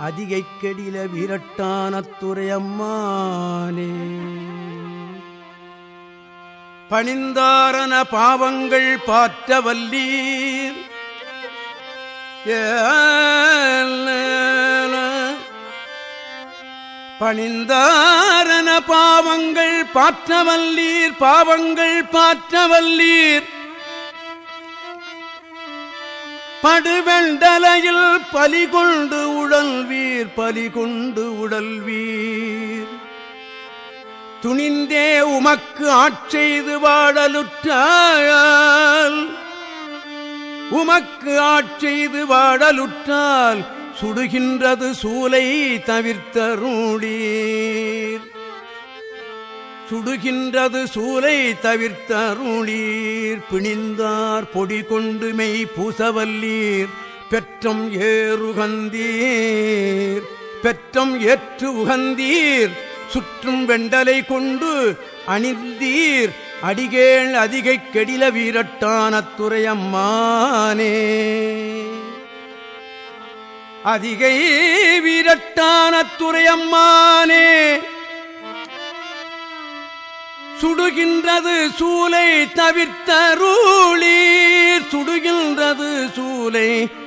அதிகைக் கெடில வீரட்டான துறையம்மானே பணிந்தாரன பாவங்கள் பாற்ற வல்லீர் ஏல. பணிந்தாரன பாவங்கள் பாற்ற வல்லீர் பாவங்கள் பாற்ற வல்லீர் படுவெண்டலையில் பலி கொண்டு உடல்வீர் பலி கொண்டு உடல்வீர் துணிந்தே உமக்கு ஆட்செய்து வாடலுற்றால் உமக்கு ஆட்செய்து வாடலுற்றால் சுடுகின்றது சூலை தவிர்த்தருளீர் சுடுகின்றது சூலை தவிர்த்தருளீர் பிணிந்தார் பொடி கொண்டு மெய் பூசவல்லீர் பெற்றம் ஏறுகந்தீர் பெற்றம் ஏற்று உகந்தீர் சுற்றும் வெண்டலை கொண்டு அணிந்தீர் அடிகேள் அதிகைக் கெடில வீரட்டான துறையம்மானே அதிகை வீரட்டான துறையம்மானே சுடுகின்றது சூலை தவிர்த்தருளீர் சுடுகின்றது சூலை